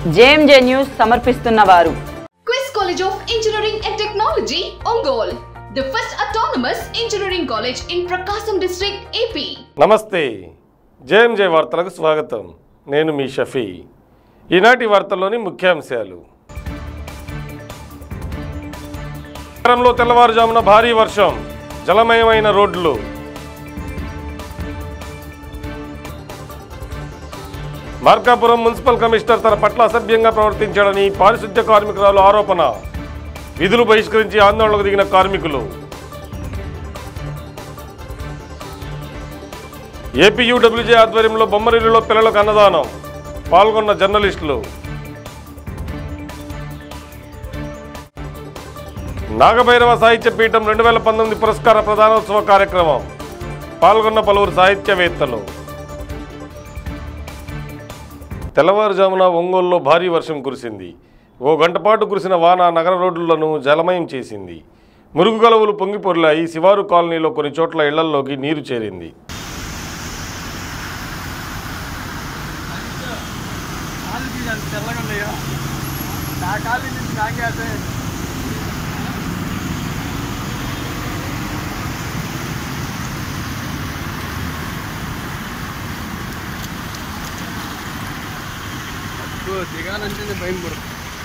JMJ news సమర్పిస్తున్న వారు Quiz College of Engineering and Technology, Ongole. The first autonomous engineering college in Prakasam district, AP. నమస్తే JMJ వార్తలకు స్వాగతం నేను మీ షఫీ ఈనాటి వార్తల్లోని ముఖ్యాంశాలు నగరంలో తెల్లవారుజామున భారీ వర్షం జలమయమైన రోడ్లు మార్కాపురం మున్సిపల్ కమిషనర్ తన పట్ల అసభ్యంగా ప్రవర్తించాడని పారిశుద్ధ్య కార్మికురాలు ఆరోపణ విధులు బహిష్కరించి ఆందోళనకు దిగిన కార్మికులు ఏపీయూడబ్ల్యూజే ఆధ్వర్యంలో బొమ్మరిల్లులో పిల్లలకు అన్నదానం పాల్గొన్న జర్నలిస్టులు నాగభైరవ సాహిత్య పీఠం రెండు వేల పంతొమ్మిది పురస్కార ప్రధానోత్సవ కార్యక్రమం పాల్గొన్న పలువురు సాహిత్యవేత్తలు తెల్లవారుజామున ఒంగోలులో భారీ వర్షం కురిసింది ఓ గంట పాటు కురిసిన వాన నగర రోడ్లను జలమయం చేసింది మురుగు గలవులు పొంగిపొర్లాయి శివారు కాలనీలో కొన్ని చోట్ల ఇళ్లల్లోకి నీరు చేరింది కాలు తీయాలి తెల్లగా ఉన్నాయో నా కాలు నుంచి నాకేస్తే దిగాలంటేనే భయం కూడా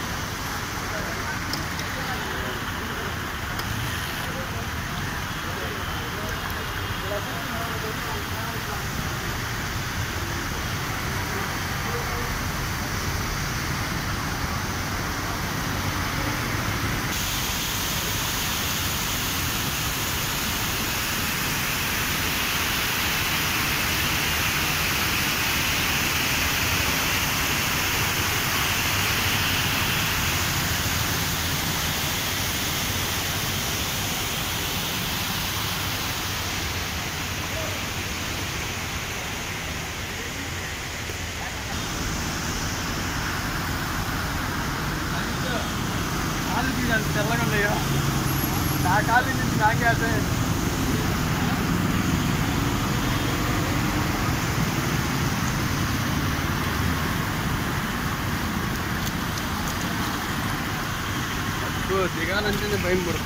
కాలు తీయాలి తెల్లగా ఉన్నాయో నా కాలు నుంచి నాకేస్తే దిగాలంటేనే భయం కూడా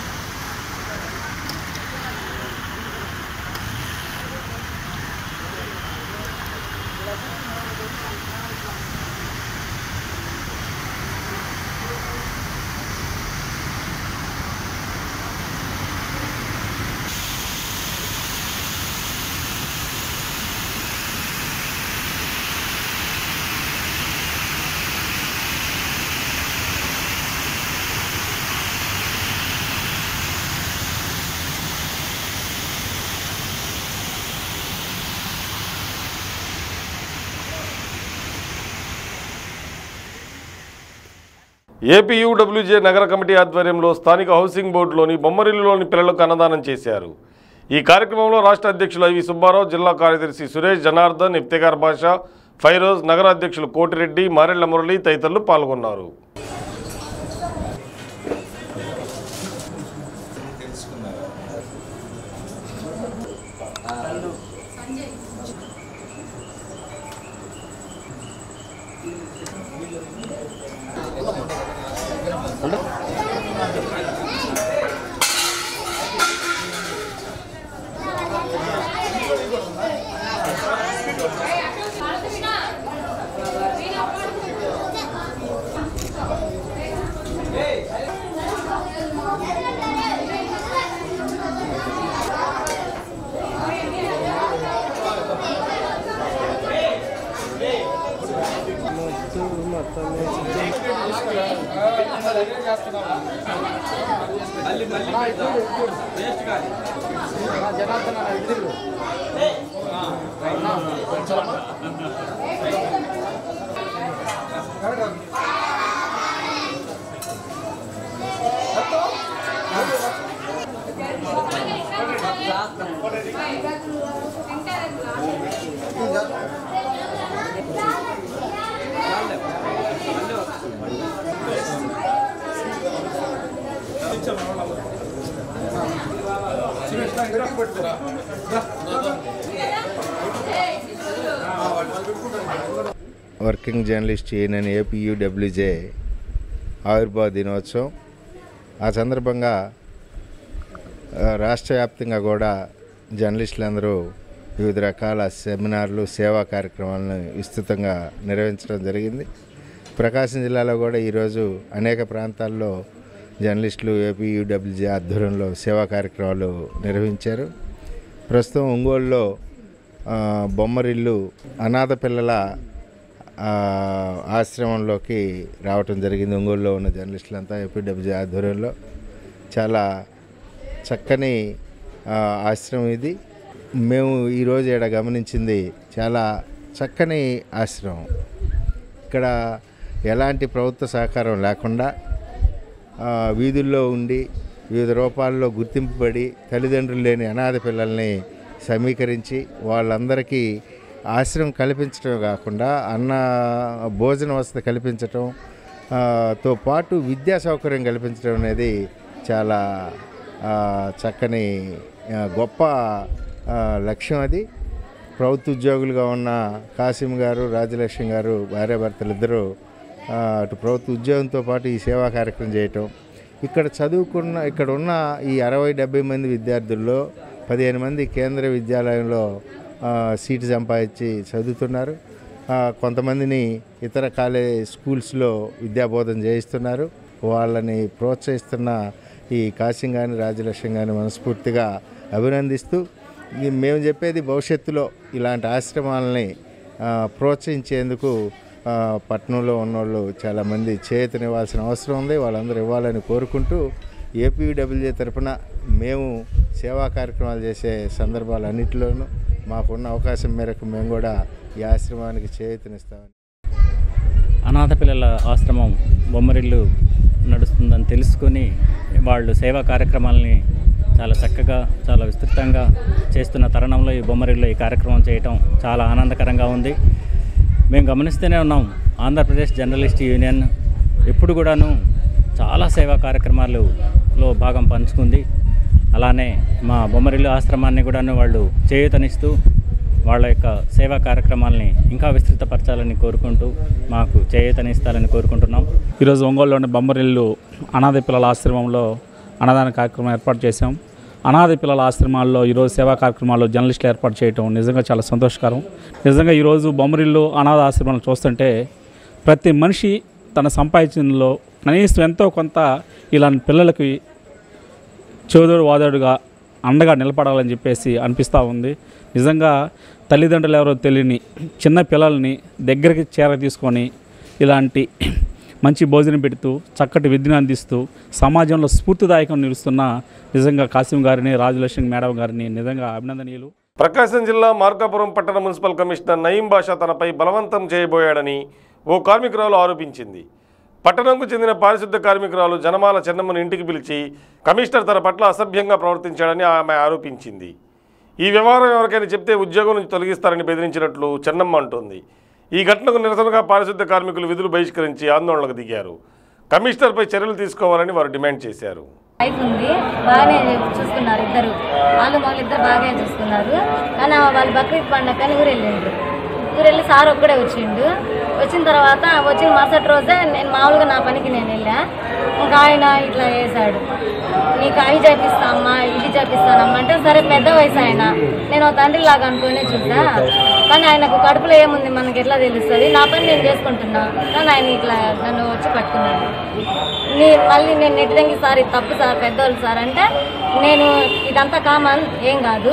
ఏపీయూడబ్ల్యూజే నగర కమిటీ ఆధ్వర్యంలో స్థానిక హౌసింగ్ బోర్డులోని బొమ్మరిల్లులోని పిల్లలకు అన్నదానం చేశారు ఈ కార్యక్రమంలో రాష్ట్ర అధ్యక్షులు ఐవి సుబ్బారావు జిల్లా కార్యదర్శి సురేష్ జనార్దన్ ఇఫ్తికార్ బాషా ఫైరోజ్ నగర అధ్యక్షులు కోటిరెడ్డి మారెళ్ల మురళి తదితరులు పాల్గొన్నారు వర్కింగ్ జర్నలిస్ట్ యూనియన్ ఏపీయూడబ్ల్యూజే ఆవిర్భావ దినోత్సవం ఆ సందర్భంగా ఆ, రాష్ట్ర వ్యాప్తంగా కూడా జర్నలిస్టులందరూ వివిధ రకాల సెమినార్లు సేవా కార్యక్రమాలను విస్తృతంగా నిర్వహించడం జరిగింది ప్రకాశం జిల్లాలో కూడా ఈరోజు అనేక ప్రాంతాల్లో జర్నలిస్టులు ఏపీయూడబ్ల్యూజే ఆధ్వర్యంలో సేవా కార్యక్రమాలు నిర్వహించారు ప్రస్తుతం ఒంగోలులో ఆ, బొమ్మరిల్లు అనాథ పిల్లల ఆ, ఆశ్రమంలోకి రావటం జరిగింది ఒంగోలులో ఉన్న జర్నలిస్టులంతా ఏపీడబ్ల్యూజే ఆధ్వర్యంలో చాలా చక్కని ఆ, ఆశ్రమం ఇది మేము ఈరోజు ఇక్కడ గమనించింది చాలా చక్కని ఆశ్రమం ఇక్కడ ఎలాంటి ప్రభుత్వ సహకారం లేకుండా ఆ, వీధుల్లో ఉండి వివిధ రూపాల్లో గుర్తింపబడి తల్లిదండ్రులు లేని అనాథ పిల్లల్ని సమీకరించి వాళ్ళందరికీ ఆశ్రయం కల్పించడం కాకుండా అన్న భోజన వసతి కల్పించటం ఆ, తో పాటు విద్యా సౌకర్యం కల్పించడం అనేది చాలా ఆ, చక్కని ఆ, గొప్ప ఆ, లక్ష్యం అది ప్రభుత్వ ఉద్యోగులుగా ఉన్న కాసిం గారు రాజలక్ష్మి గారు భార్యాభర్తలు ఇద్దరు ఆ, అటు ప్రభుత్వ ఉద్యోగంతో పాటు ఈ సేవా కార్యక్రమం చేయటం ఇక్కడ చదువుకున్న ఇక్కడ ఉన్న ఈ అరవై డెబ్బై మంది విద్యార్థుల్లో పదిహేను మంది కేంద్ర విద్యాలయంలో ఆ, సీటు సంపాదించి చదువుతున్నారు ఆ, కొంతమందిని ఇతర కాలేజ్ స్కూల్స్లో విద్యాబోధన చేయిస్తున్నారు వాళ్ళని ప్రోత్సహిస్తున్న ఈ కాశం కానీ రాజలక్ష్మి కానీ మనస్ఫూర్తిగా అభినందిస్తూ ఇది మేము చెప్పేది భవిష్యత్తులో ఇలాంటి ఆశ్రమాలని ఆ, ప్రోత్సహించేందుకు ఆ, పట్టణంలో ఉన్నోళ్ళు చాలామంది చేతనివ్వాల్సిన అవసరం ఉంది వాళ్ళందరూ ఇవ్వాలని కోరుకుంటూ ఏపీడబ్ల్యూజే తరపున మేము సేవా కార్యక్రమాలు చేసే సందర్భాలన్నింటిలోనూ మాకున్న అవకాశం మేరకు మేము కూడా ఈ ఆశ్రమానికి చేయూతనిస్తామని అనాథ పిల్లల ఆశ్రమం బొమ్మరిల్లు నడుస్తుందని తెలుసుకొని వాళ్ళు సేవా కార్యక్రమాలని చాలా చక్కగా చాలా విస్తృతంగా చేస్తున్న తరుణంలో ఈ బొమ్మరిల్లు ఈ కార్యక్రమం చేయటం చాలా ఆనందకరంగా ఉంది మేము గమనిస్తూనే ఉన్నాం ఆంధ్రప్రదేశ్ జర్నలిస్ట్ యూనియన్ ఎప్పుడు కూడాను చాలా సేవా కార్యక్రమాలలో భాగం పంచుకుంది అలానే మా బొమ్మరిల్లు ఆశ్రమాన్ని కూడాను వాళ్ళు చేయూతనిస్తూ వాళ్ళ యొక్క సేవా కార్యక్రమాలని ఇంకా విస్తృతపరచాలని కోరుకుంటూ మాకు చేయూతనిస్తారని కోరుకుంటున్నాం ఈరోజు ఒంగోలులోని బొమ్మరిల్లు అనాథ పిల్లల ఆశ్రమంలో అన్నదాన కార్యక్రమం ఏర్పాటు చేశాం అనాథ పిల్లల ఆశ్రమాల్లో ఈరోజు సేవా కార్యక్రమాల్లో జర్నలిస్టులు ఏర్పాటు చేయడం నిజంగా చాలా సంతోషకరం నిజంగా ఈరోజు బొమ్మరిల్లు అనాథ ఆశ్రమాలను చూస్తుంటే ప్రతి మనిషి తన సంపాదించినలో కనీసం ఎంతో కొంత ఇలాంటి పిల్లలకి చోదోడు వాదోడుగా అండగా నిలబడాలని చెప్పేసి అనిపిస్తూ ఉంది నిజంగా తల్లిదండ్రులు ఎవరో తెలియని చిన్న పిల్లల్ని దగ్గరికి చేర తీసుకొని ఇలాంటి మంచి భోజనం పెడుతూ చక్కటి విద్యను అందిస్తూ సమాజంలో స్ఫూర్తిదాయకం నిలుస్తున్న నిజంగా కాసిం గారిని రాజలక్ష్మి మేడం గారిని నిజంగా అభినందనీయులు ప్రకాశం జిల్లా మార్కాపురం పట్టణ మున్సిపల్ కమిషనర్ నయీం బాషా తనపై బలవంతం చేయబోయాడని ఓ కార్మికురాలు ఆరోపించింది పట్టణంకు చెందిన పారిశుద్ధ కార్మికురాలు జనమాల చెన్నమ్మను ఇంటికి పిలిచి కమిషనర్ తన పట్ల అసభ్యంగా ప్రవర్తించాడని ఆమె ఆరోపించింది ఈ వ్యవహారం ఎవరికైనా చెప్తే ఉద్యోగం నుంచి తొలగిస్తారని బెదిరించినట్లు చెన్నమ్మ అంటోంది ఈ ఘటనకు నిరసనగా పారిశుద్ధ కార్మికులు విధులు బహిష్కరించి ఆందోళనకు దిగారు కమిషనర్పై చర్యలు తీసుకోవాలని వారు డిమాండ్ చేశారు వైఫ్ ఉంది బాగానే చూసుకున్నారు ఇద్దరు వాళ్ళు మళ్ళీ ఇద్దరు బాగానే చూసుకున్నారు కానీ ఆ వాళ్ళు బక్రీద్ పండగ ఊరు వెళ్ళిండ్రు ఊరు వెళ్ళి సార్ ఒక్కడే వచ్చిండు వచ్చిన తర్వాత వచ్చిన మరుసటి రోజే నేను మామూలుగా నా పనికి నేను వెళ్ళా ఇంకా ఆయన ఇట్లా చేశాడు నీకు అవి చేపిస్తామ్మా ఇది చేపిస్తానమ్మా అంటే సరే పెద్ద వయసు ఆయన నేను ఒక తండ్రి లాగా అనుకునే చూసా కానీ ఆయనకు కడుపులో ఏముంది మనకి ఎట్లా తెలుస్తుంది నా పని నేను చేసుకుంటున్నా కానీ ఆయన ఇట్లా నన్ను వచ్చి పట్టుకున్నాడు నీ మళ్ళీ నేను నెట్టిదంగి సార్ ఇది తప్పు సార్ పెద్దవాళ్ళు సార్ అంటే నేను ఇదంతా కామన్ ఏం కాదు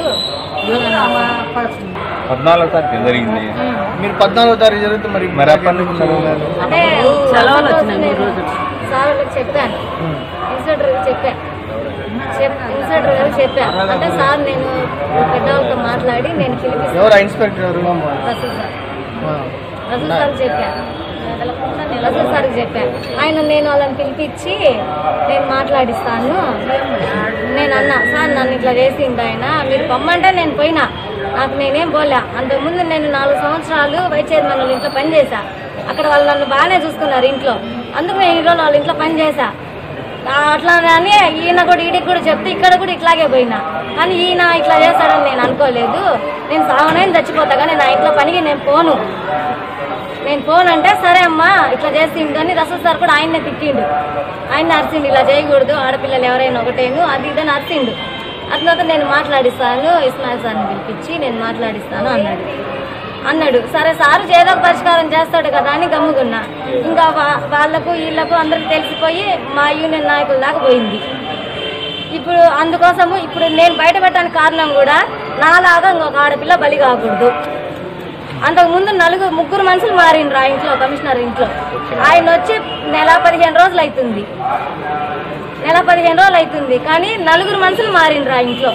పద్నాలుగో తారీఖు జరిగింది మీరు పద్నాలుగో తారీఖు జరిగితే మరి మరి అప్పటి నుంచి చదవలేదు అంటే నేను సార్ వాళ్ళకి చెప్పాను ఇన్స్పెక్టర్ చెప్పా చెప్ ఇన్స్పెక్టర్ గారు చెప్పా అంటే సార్ నేను పెద్దవాళ్ళతో మాట్లాడి నేను పిలిపిస్తాను ఎవరు ఇన్స్పెక్టర్ ఎవరు రసూల్ సార్ రసూల్ సార్ చెప్పా రసూల్ సార్కి చెప్పా ఆయన నేను వాళ్ళని పిలిపించి నేను మాట్లాడిస్తాను నేను అన్నా సార్ నన్ను ఇట్లా చేసిండు ఆయన మీరు పొమ్మంటే నేను పోయినా నాకు నేనేం పోలే అంతకుముందు నేను నాలుగు సంవత్సరాలు వైస్ చైర్మన్ వాళ్ళ ఇంట్లో పనిచేసా అక్కడ వాళ్ళు నన్ను బాగానే చూసుకున్నారు ఇంట్లో అందుకు నేను ఈరోజు వాళ్ళ ఇంట్లో పని చేశా ఆ, అట్లా అని ఈయన కూడా ఈడికి కూడా చెప్తే ఇక్కడ కూడా ఇట్లాగే పోయినా కానీ ఈయన ఇట్లా చేస్తాడని నేను అనుకోలేదు నేను సాగునైనా చచ్చిపోతా కానీ నా ఇంట్లో పనికి నేను పోను నేను ఫోన్ అంటే సరే అమ్మా ఇట్లా చేసిండు అని రసూల్ సార్ కూడా ఆయన్నే తిట్టిండు ఆయన అరిసిండు ఇలా చేయకూడదు ఆడపిల్లలు ఎవరైనా ఒకటేను అది ఇదని అరిసిండు ఆ తర్వాత నేను మాట్లాడిస్తాను ఇస్మాయిల్ సార్ని పిలిపించి నేను మాట్లాడిస్తాను అన్నాడు అన్నాడు సరే సారు ఏదో ఒక పరిష్కారం చేస్తాడు కదా అని గమ్ముకున్నా ఇంకా వా- వాళ్ళకు వీళ్ళకు అందరికి తెలిసిపోయి మా యూనియన్ నాయకుల దాకా పోయింది ఇప్పుడు అందుకోసము ఇప్పుడు నేను బయట పెట్టడానికి కారణం కూడా నాలాగా ఇంకొక ఆడపిల్ల బలి కాకూడదు అంతకు ముందు నలుగురు ముగ్గురు మనుషులు మారిండ్రు ఆ ఇంట్లో కమిషనర్ ఇంట్లో ఆయన వచ్చి నెల పదిహేను రోజులు అవుతుంది నెల పదిహేను రోజులు అవుతుంది కానీ నలుగురు మనుషులు మారిండ్రు ఆ ఇంట్లో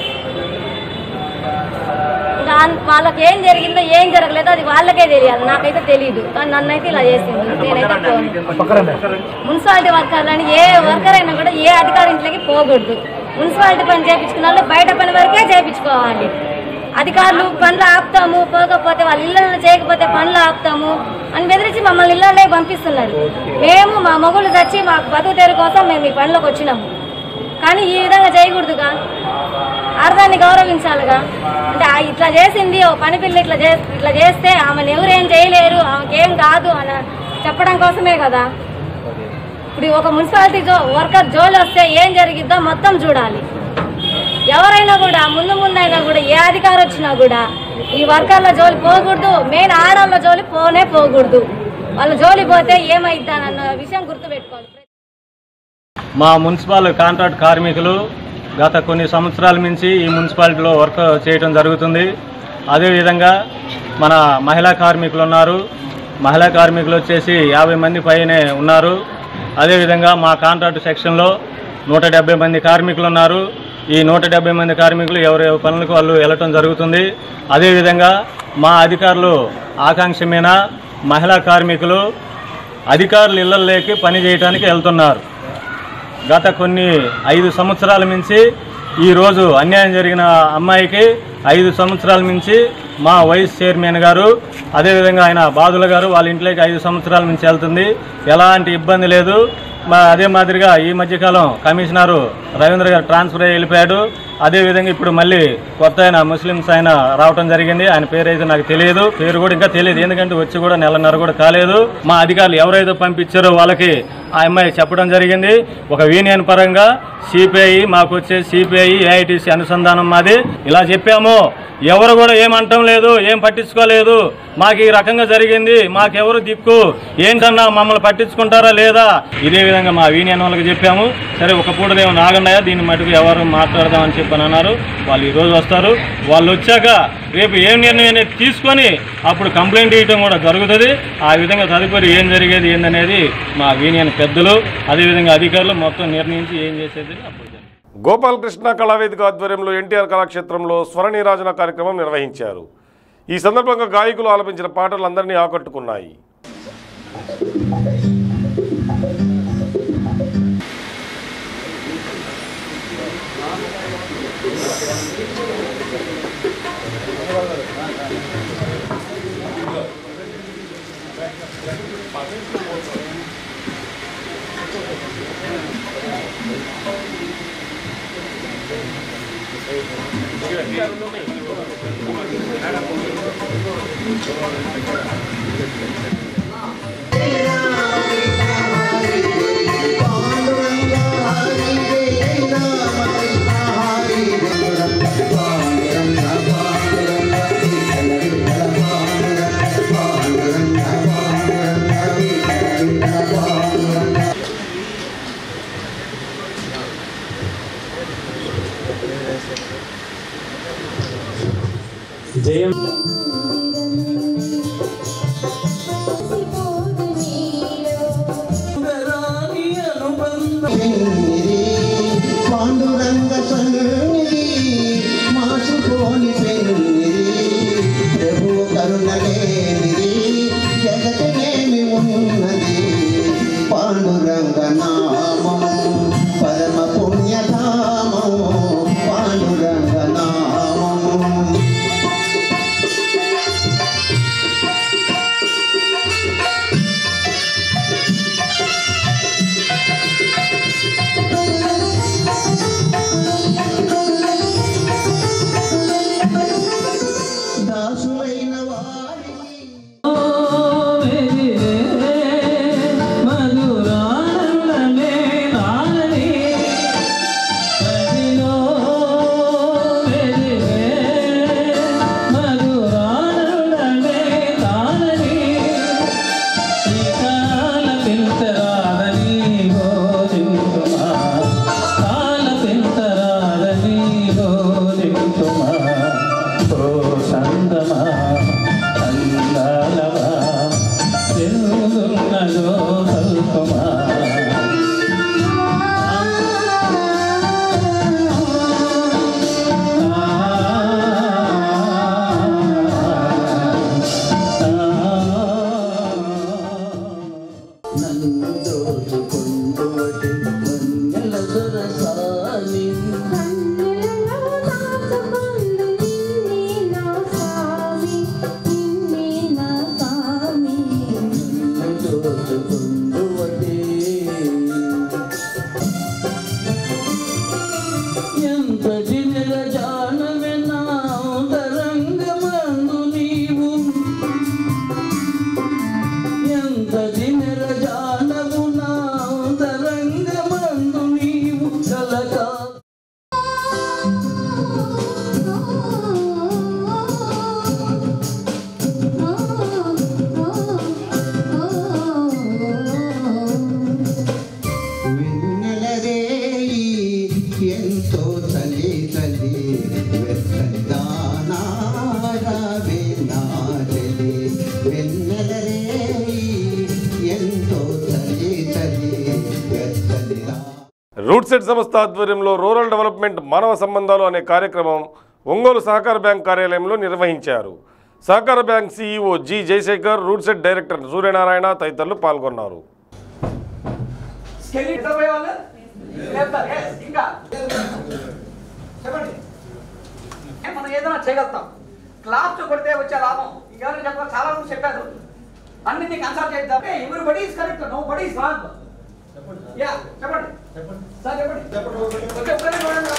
ఇంకా అన్- వాళ్ళకి ఏం జరిగిందో ఏం జరగలేదో అది వాళ్ళకే తెలియాలి నాకైతే తెలియదు కానీ నన్నైతే ఇలా చేసింది నేనైతే పోను మున్సిపాలిటీ వర్కర్లని ఏ వర్కర్ అయినా కూడా ఏ అధికారి ఇంట్లోకి పోకూడదు మున్సిపాలిటీ పని చేయించుకున్న వాళ్ళు బయట పని వరకే చేయించుకోవాలి అధికారులు పనులు ఆపుతాము పోకపోతే వాళ్ళ ఇళ్ళలో చేయకపోతే పనులు ఆపుతాము అని బెదిరించి మమ్మల్ని ఇళ్ళలో పంపిస్తున్నారు మేము మా మొగుళ్ళు తెచ్చి మాకు బతుకు తెరు కోసం మేము ఈ పనిలోకి వచ్చినాము కానీ ఈ విధంగా చేయకూడదుగా అర్థాన్ని గౌరవించాలిగా అంటే ఆ ఇట్లా చేసింది ఓ పని పిల్ల ఇట్లా చే ఇట్లా చేస్తే ఆమెను ఎవరేం చేయలేరు ఆమెకి ఏం కాదు అని చెప్పడం కోసమే కదా ఇప్పుడు ఒక మున్సిపాలిటీ జో వర్కర్ జోలి వస్తే ఏం జరిగిద్దో మొత్తం చూడాలి ఎవరైనా కూడా ముందు ముందైనా కూడా ఏ అధికారి వచ్చినా కూడా ఈ వర్కర్ల జోలి పోకూడదు మెయిన్ ఆడవాళ్ళ జోలి పోనే పోకూడదు వాళ్ళ జోలి పోతే ఏమైద్దానన్న విషయం గుర్తుపెట్టుకోవాలి మా మున్సిపల్ కాంట్రాక్ట్ కార్మికులు గత కొన్ని సంవత్సరాల నుంచి ఈ మున్సిపాలిటీలో వర్క్ చేయడం జరుగుతుంది అదేవిధంగా మన మహిళా కార్మికులు ఉన్నారు మహిళా కార్మికులు వచ్చేసి యాభై మంది పైనే ఉన్నారు అదేవిధంగా మా కాంట్రాక్ట్ సెక్షన్లో నూట డెబ్బై మంది కార్మికులు ఉన్నారు ఈ నూట డెబ్బై మంది కార్మికులు ఎవరి పనులకు వాళ్ళు వెళ్ళటం జరుగుతుంది అదేవిధంగా మా అధికారులు ఆకాంక్షమైన మహిళా కార్మికులు అధికారులు ఇళ్లలోకి పని చేయడానికి వెళ్తున్నారు గత కొన్ని ఐదు సంవత్సరాల నుంచి ఈరోజు అన్యాయం జరిగిన అమ్మాయికి ఐదు సంవత్సరాల నుంచి మా వైస్ చైర్మన్ గారు అదేవిధంగా ఆయన బాదుల గారు వాళ్ళ ఇంట్లోకి ఐదు సంవత్సరాల నుంచి వెళ్తుంది ఎలాంటి ఇబ్బంది లేదు మా అదే మాదిరిగా ఈ మధ్యకాలం కమిషనరు రవీంద్ర గారు ట్రాన్స్ఫర్ అయ్యి వెళ్ళిపోయాడు అదేవిధంగా ఇప్పుడు మళ్ళీ కొత్త ఆయన ముస్లిమ్స్ ఆయన రావటం జరిగింది ఆయన పేరు అయితే నాకు తెలియదు పేరు కూడా ఇంకా తెలియదు ఎందుకంటే వచ్చి కూడా నెలన్నర కూడా కాలేదు మా అధికారులు ఎవరైతే పంపించారో వాళ్ళకి ఆ అమ్మాయి చెప్పడం జరిగింది ఒక యూనియన్ పరంగా సిపిఐ మాకు వచ్చే సిపిఐ ఏఐటిసి అనుసంధానం మాది ఇలా చెప్పాము ఎవరు కూడా ఏమంటం లేదు ఏం పట్టించుకోలేదు మాకు ఈ రకంగా జరిగింది మాకెవరు దిక్కు ఏంటన్నా మమ్మల్ని పట్టించుకుంటారా లేదా ఇదే విధంగా మా యూనియన్ వాళ్ళకి చెప్పాము సరే ఒక పూటదేమో నాగన్నయ్య దీన్ని మటుకు ఎవరు మాట్లాడదామని చెప్పని అన్నారు వాళ్ళు ఈ రోజు వస్తారు వాళ్ళు వచ్చాక రేపు ఏం నిర్ణయం అనేది తీసుకొని అప్పుడు కంప్లైంట్ ఇవ్వడం కూడా జరుగుతుంది ఆ విధంగా తదుపరి ఏం జరిగేది ఏందనేది మా యూనియన్ పెద్దలు అదేవిధంగా అధికారులు మొత్తం నిర్ణయించి ఏం చేసేది అప్పుడు జరుగుతుంది. గోపాలకృష్ణ కళావేదిక ఆధ్వర్యంలో ఎన్టీఆర్ కళాక్షేత్రంలో స్వర నీరాజన కార్యక్రమం నిర్వహించారు ఈ సందర్భంగా గాయకులు ఆలపించిన పాటలు అందరినీ ఆకట్టుకున్నాయి జయం రూట్ సెట్ సంస్థ ఆధ్వర్యంలో రూరల్ డెవలప్మెంట్ మానవ సంబంధాలు అనే కార్యక్రమం ఒంగోలు సహకార బ్యాంక్ కార్యాలయంలో నిర్వహించారు సహకార bank CEO G Jayashekar RUDSET director Suryanarayana తదితరులు పాల్గొన్నారు స్కెల్ నిద్రపోయే వాళ్ళు లేపుతారు. Yes, ఇంకా చెప్పండి ఏ, మనం ఏదైనా చేయగలుగుతాం క్లాస్ కొడితే వచ్చే లాభం ఇంకెవరైనా చెప్పాలి చాలా మంది చెప్పారు అన్నింటినీ కన్సల్ట్ చేద్దాం everybody is correct nobody is wrong yeah చెప్పండి సార్ చెప్పండి ఓకే, ఒక్కరే చూడండి.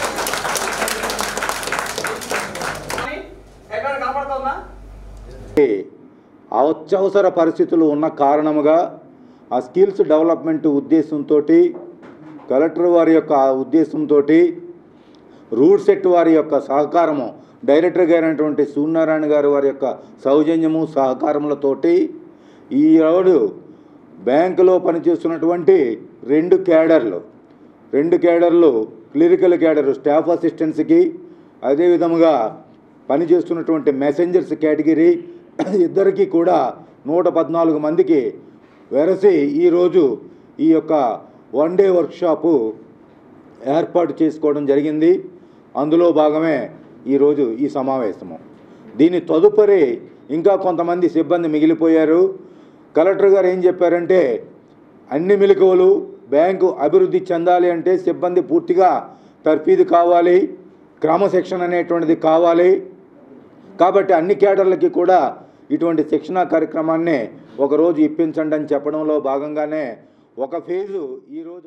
ఎక్కడ కనపడుతుందా అత్యవసర పరిస్థితులు ఉన్న కారణముగా ఆ స్కిల్స్ డెవలప్మెంట్ ఉద్దేశంతో కలెక్టర్ వారి యొక్క ఉద్దేశంతో రూట్ సెట్ వారి యొక్క సహకారము డైరెక్టర్ గారైనటువంటి సూర్యనారాయణ గారు వారి యొక్క సౌజన్యము సహకారములతోటి ఈ రోజు బ్యాంకులో పనిచేస్తున్నటువంటి రెండు క్యాడర్లు రెండు క్యాడర్లు క్లిరికల్ క్యాడర్ స్టాఫ్ అసిస్టెంట్స్కి అదేవిధముగా పనిచేస్తున్నటువంటి మెసెంజర్స్ కేటగిరీ ఇద్దరికి కూడా నూట పద్నాలుగు మందికి వెరసి ఈరోజు ఈ యొక్క వన్ డే వర్క్షాపు ఏర్పాటు చేసుకోవడం జరిగింది అందులో భాగమే ఈరోజు ఈ సమావేశము దీని తదుపరి ఇంకా కొంతమంది సిబ్బంది మిగిలిపోయారు కలెక్టర్ గారు ఏం చెప్పారంటే అన్ని మెలకువలు బ్యాంకు అభివృద్ధి చెందాలి అంటే సిబ్బంది పూర్తిగా తర్ఫీదు కావాలి క్రమశిక్షణ అనేటువంటిది కావాలి కాబట్టి అన్ని కేడర్లకి కూడా ఇటువంటి శిక్షణా కార్యక్రమాన్ని ఒకరోజు ఇప్పించండి అని చెప్పడంలో భాగంగానే ఒక ఫేజు ఈరోజు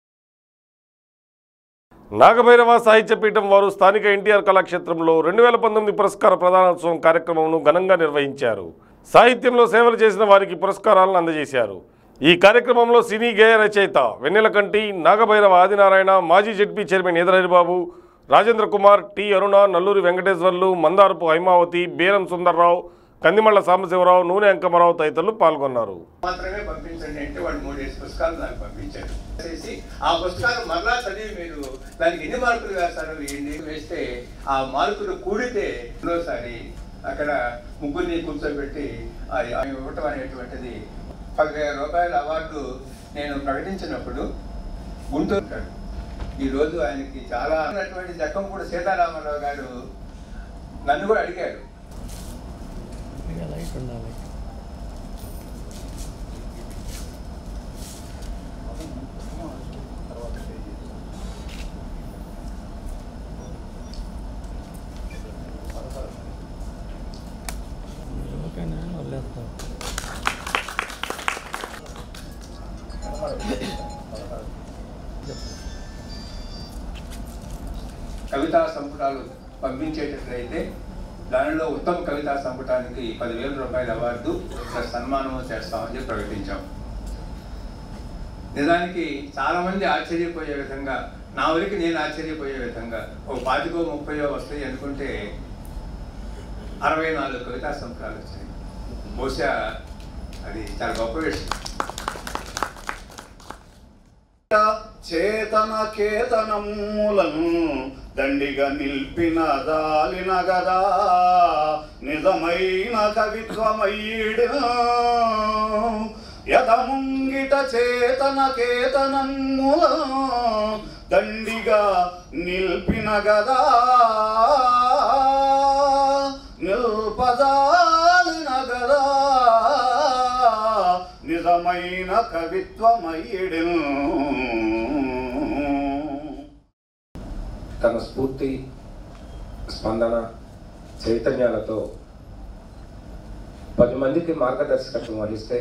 నాగభైరవ సాహిత్య పీఠం వారు స్థానిక ఎన్టీఆర్ కళాక్షేత్రంలో రెండు వేల పంతొమ్మిది పురస్కార ప్రదానోత్సవం కార్యక్రమంను ఘనంగా నిర్వహించారు సాహిత్యంలో సేవలు చేసిన వారికి పురస్కారాలను అందజేశారు ఈ కార్యక్రమంలో సినీ గేయ రచయిత వెన్నెలకంటి నాగభైరవ ఆదినారాయణ మాజీ ZP chairman Edara Haribabu Rajendra Kumar T Aruna Nalluri Venkateswarlu Mandarapu Haimavathi Beeram Sundararao Kandimalla Sambasivarao Nune Ankamarao తదితరులు పాల్గొన్నారు మాత్రమే పంపించండి అంటే వాళ్ళు మూడేసి పుస్తకాలు నాకు పంపించారు చేసి ఆ పుస్తకాలు మరలా చదివి మీరు దానికి ఎన్ని మార్కులు వేస్తారో వేయండి వేస్తే ఆ మార్కులు కూడితే రెండోసారి అక్కడ ముగ్గురిని కూర్చోబెట్టి ఆ ఆ ఇవ్వటం అనేటువంటిది పదివేల రూపాయల అవార్డు నేను ప్రకటించినప్పుడు గుంటూరు ఉంటాడు. ఈ రోజు ఆయనకి చాలా ఉన్నటువంటి జక్కంపూడి సీతారామరావు గారు నన్ను కూడా అడిగారు కవితా సంపుటాలు పంపించేటట్లయితే దానిలో ఉత్తమ కవితా సంపుటానికి పదివేల రూపాయల అవార్డు ప్లస్ సన్మానము చేస్తామని చెప్పి ప్రకటించాం నిజానికి చాలా మంది ఆశ్చర్యపోయే విధంగా నా వరకు నేను ఆశ్చర్యపోయే విధంగా ఓ పాతికో ముప్పయో వస్తాయి అనుకుంటే అరవై నాలుగు కవితా సంపుటాలు వచ్చాయి బహుశా అది చాలా గొప్ప విషయం చేతన కేతనములను దండిగా నిల్పిన దాలిన గదా నిజమైన కవిత్వమయ్యిడు యథముంగిట చేతన కేతనములను దండిగా నిల్పిన గదా నిల్పదాలిన గదా నిజమైన కవిత్వమయ్యిడు తన స్ఫూర్తి స్పందన చైతన్యాలతో పది మందికి మార్గదర్శకత్వం వహిస్తే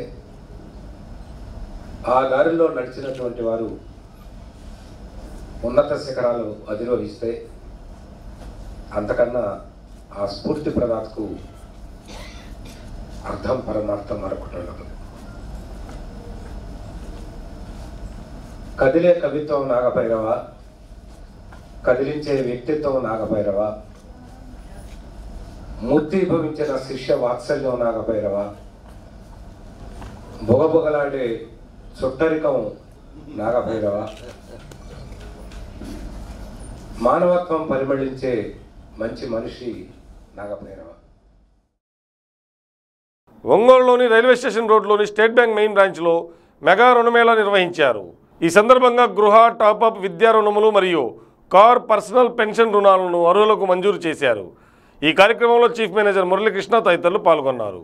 ఆ దారిలో నడిచినటువంటి వారు ఉన్నత శిఖరాలు అధిరోహిస్తే అంతకన్నా ఆ స్ఫూర్తి ప్రదాతకు అర్థం పరమార్థం మరొకటి ఉండదు కదిలే కవిత్వం నాగభైరవ కదిలించే వ్యక్తిత్వం నాగభైరవ మూర్తిభవించిన శిష్య వాత్సల్యం నాగభైరవ బొగబొగలాడే చుట్టరికం నాగభైరవ మానవత్వం పరిమళించే మంచి మనిషి నాగభైరవ ఒంగోలులోని రైల్వే స్టేషన్ రోడ్లోని స్టేట్ బ్యాంక్ మెయిన్ బ్రాంచ్లో మెగా రుణమేళా నిర్వహించారు ఈ సందర్భంగా గృహ టాపప్ విద్యా రుణములు మరియు కార్ పర్సనల్ పెన్షన్ రుణాలను అర్హులకు మంజూరు చేశారు ఈ కార్యక్రమంలో చీఫ్ మేనేజర్ మురళీకృష్ణ తదితరులు పాల్గొన్నారు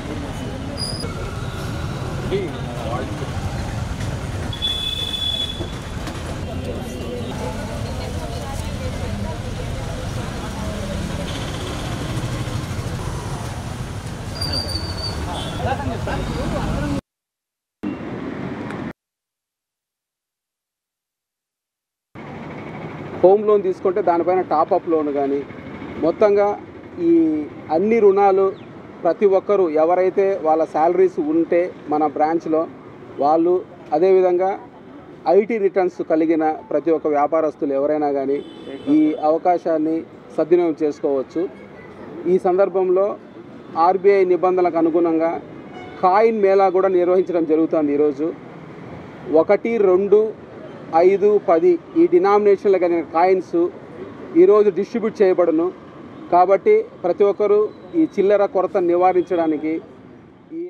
హోమ్ లోన్ తీసుకుంటే దానిపైన టాపప్ లోన్ కానీ మొత్తంగా ఈ అన్ని రుణాలు ప్రతి ఒక్కరూ ఎవరైతే వాళ్ళ శాలరీస్ ఉంటే మన బ్రాంచ్లో వాళ్ళు అదేవిధంగా ఐటీ రిటర్న్స్ కలిగిన ప్రతి ఒక్క వ్యాపారస్తులు ఎవరైనా కానీ ఈ అవకాశాన్ని సద్వినియోగం చేసుకోవచ్చు ఈ సందర్భంలో ఆర్బీఐ నిబంధనలకు అనుగుణంగా కాయిన్ మేళా కూడా నిర్వహించడం జరుగుతుంది ఈరోజు ఒకటి రెండు ఐదు పది ఈ డినామినేషన్లు కలిగిన కాయిన్స్ ఈరోజు డిస్ట్రిబ్యూట్ చేయబడును కాబట్టి ప్రతి ఒక్కరూ ఈ చిల్లర కొరత నివారించడానికి ఈ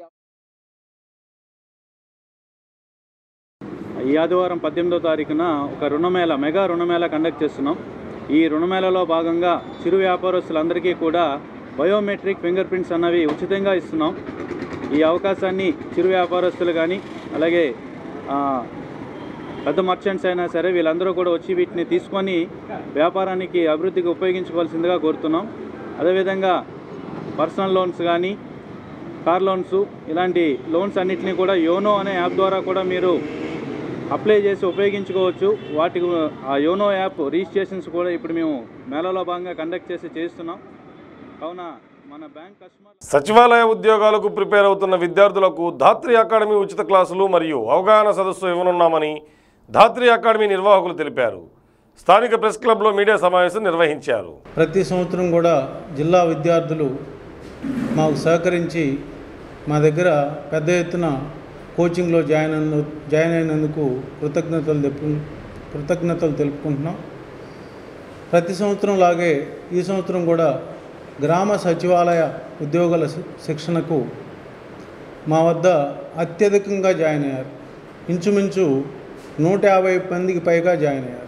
ఈ ఆదివారం పద్దెనిమిదో తారీఖున ఒక రుణమేళ మెగా రుణమేళ కండక్ట్ చేస్తున్నాం ఈ రుణమేళలో భాగంగా చిరు వ్యాపారస్తులందరికీ కూడా బయోమెట్రిక్ ఫింగర్ ప్రింట్స్ అన్నవి ఉచితంగా ఇస్తున్నాం ఈ అవకాశాన్ని చిరు వ్యాపారస్తులు కానీ అలాగే ఆ, పెద్ద మర్చెంట్స్ అయినా సరే వీళ్ళందరూ కూడా వచ్చి వీటిని తీసుకొని వ్యాపారానికి అభివృద్ధికి ఉపయోగించుకోవాల్సిందిగా కోరుతున్నాం అదేవిధంగా పర్సనల్ లోన్స్ కానీ కార్ లోన్స్ ఇలాంటి లోన్స్ అన్నిటిని కూడా యోనో అనే యాప్ ద్వారా కూడా మీరు అప్లై చేసి ఉపయోగించుకోవచ్చు వాటి ఆ యోనో యాప్ రిజిస్ట్రేషన్స్ కూడా ఇప్పుడు మేము మేళలో భాగంగా కండక్ట్ చేసి చేస్తున్నాం కావున మన బ్యాంక్ కస్టమర్ సచివాలయ ఉద్యోగాలకు ప్రిపేర్ అవుతున్న విద్యార్థులకు ధాత్రి అకాడమీ ఉచిత క్లాసులు మరియు అవగాహన సదస్సు ఇవ్వనున్నామని ధాత్రి అకాడమీ నిర్వాహకులు తెలిపారు స్థానిక ప్రెస్ క్లబ్లో మీడియా సమావేశం నిర్వహించారు ప్రతి సంవత్సరం కూడా జిల్లా విద్యార్థులు మాకు సహకరించి మా దగ్గర పెద్ద ఎత్తున కోచింగ్లో జాయిన్ అయిన జాయిన్ అయినందుకు కృతజ్ఞతలు తెలుపు కృతజ్ఞతలు తెలుపుకుంటున్నాం ప్రతి సంవత్సరం లాగే ఈ సంవత్సరం కూడా గ్రామ సచివాలయ ఉద్యోగుల శి- శిక్షణకు మా వద్ద అత్యధికంగా జాయిన్ అయ్యారు ఇంచుమించు నూట యాభై మందికి పైగా జాయిన్ అయ్యారు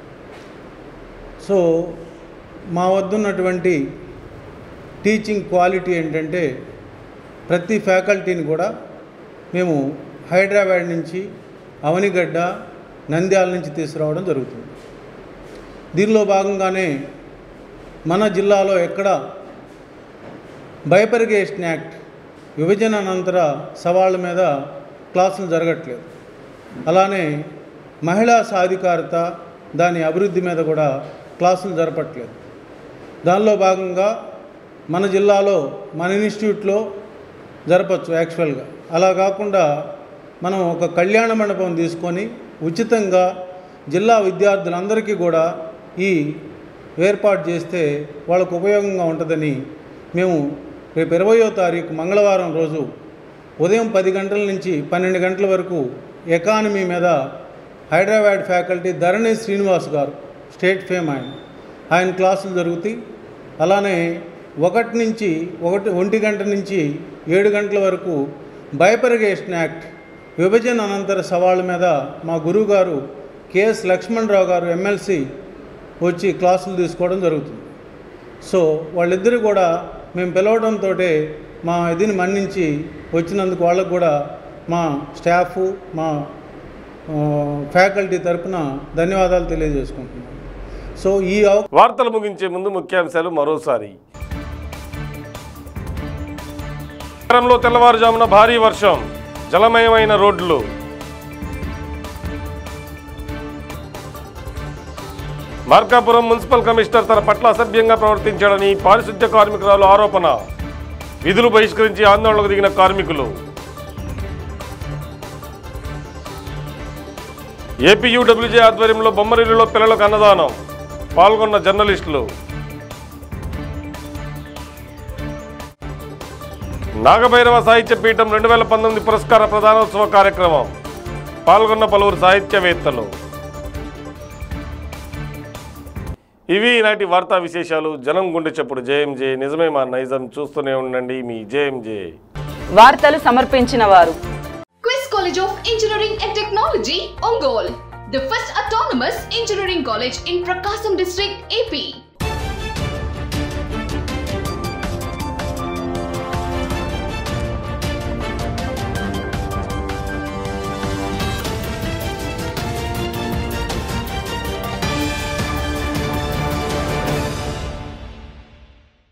సో మా వద్ద ఉన్నటువంటి టీచింగ్ క్వాలిటీ ఏంటంటే ప్రతి ఫ్యాకల్టీని కూడా మేము హైదరాబాద్ నుంచి అవనిగడ్డ నంద్యాల నుంచి తీసుకురావడం జరుగుతుంది దీనిలో భాగంగానే మన జిల్లాలో ఎక్కడ బైపరిగేషన్ యాక్ట్ విభజన అనంతర సవాళ్ళ మీద క్లాసులు జరగట్లేదు అలానే మహిళా సాధికారత దాని అభివృద్ధి మీద కూడా క్లాసులు జరపట్లేదు దానిలో భాగంగా మన జిల్లాలో మన ఇన్స్టిట్యూట్లో జరపచ్చు యాక్చువల్గా అలా కాకుండా మనం ఒక కళ్యాణ మండపం తీసుకొని ఉచితంగా జిల్లా విద్యార్థులందరికీ కూడా ఈ ఏర్పాటు చేస్తే వాళ్ళకు ఉపయోగంగా ఉంటుందని మేము రేపు ఇరవయో తారీఖు మంగళవారం రోజు ఉదయం పది గంటల నుంచి పన్నెండు గంటల వరకు ఎకానమీ మీద హైదరాబాద్ ఫ్యాకల్టీ ధరణి శ్రీనివాస్ గారు స్టేట్ ఫేమ్ ఆయన ఆయన క్లాసులు జరుగుతాయి అలానే ఒకటి నుంచి ఒకటి ఒంటి గంట నుంచి ఏడు గంటల వరకు బైపరిగేషన్ యాక్ట్ విభజన అనంతర సవాళ్ళ మీద మా గురువు గారు కెఎస్ లక్ష్మణరావు గారు ఎమ్మెల్సీ వచ్చి క్లాసులు తీసుకోవడం జరుగుతుంది సో వాళ్ళిద్దరు కూడా మేము పిలవడంతో మా ఇదిని మన్నించి వచ్చినందుకు వాళ్ళకు కూడా మా స్టాఫ్ మా ఆ, ఫ్యాకల్టీ తరపున ధన్యవాదాలు తెలియజేసుకుంటున్నాను సో ఈ అవ వార్తలు ముగించే ముందు ముఖ్యాంశాలు మరోసారి నగరంలో తెల్లవారుజామున భారీ వర్షం జలమయమైన రోడ్లు మార్కాపురం మున్సిపల్ కమిషనర్ తన పట్ల అసభ్యంగా ప్రవర్తించాడని పారిశుద్ధ్య కార్మికురాలు ఆరోపణ విధులు బహిష్కరించి ఆందోళనకు దిగిన కార్మికులు ఏపీయూడబ్ల్యూజే ఆధ్వర్యంలో బొమ్మరిల్లులో పిల్లలకు అన్నదానం పాల్గొన్న జర్నలిస్టులు నాగభైరవ సాహిత్య పీఠం రెండు వేల పంతొమ్మిది పురస్కార ప్రధానోత్సవ కార్యక్రమం పాల్గొన్న పలువురు సాహిత్యవేత్తలు ఇవి ఈనాటి వార్తా విశేషాలు జనం గుండె చెప్పుడు జేఎంజే నిజమే మా నైజం చూస్తూనే ఉండండి మీ జేఎంజే వార్తలు సమర్పించిన వారు QIS College of Engineering and Technology, Ongol. The first autonomous engineering college in Prakasam district, AP.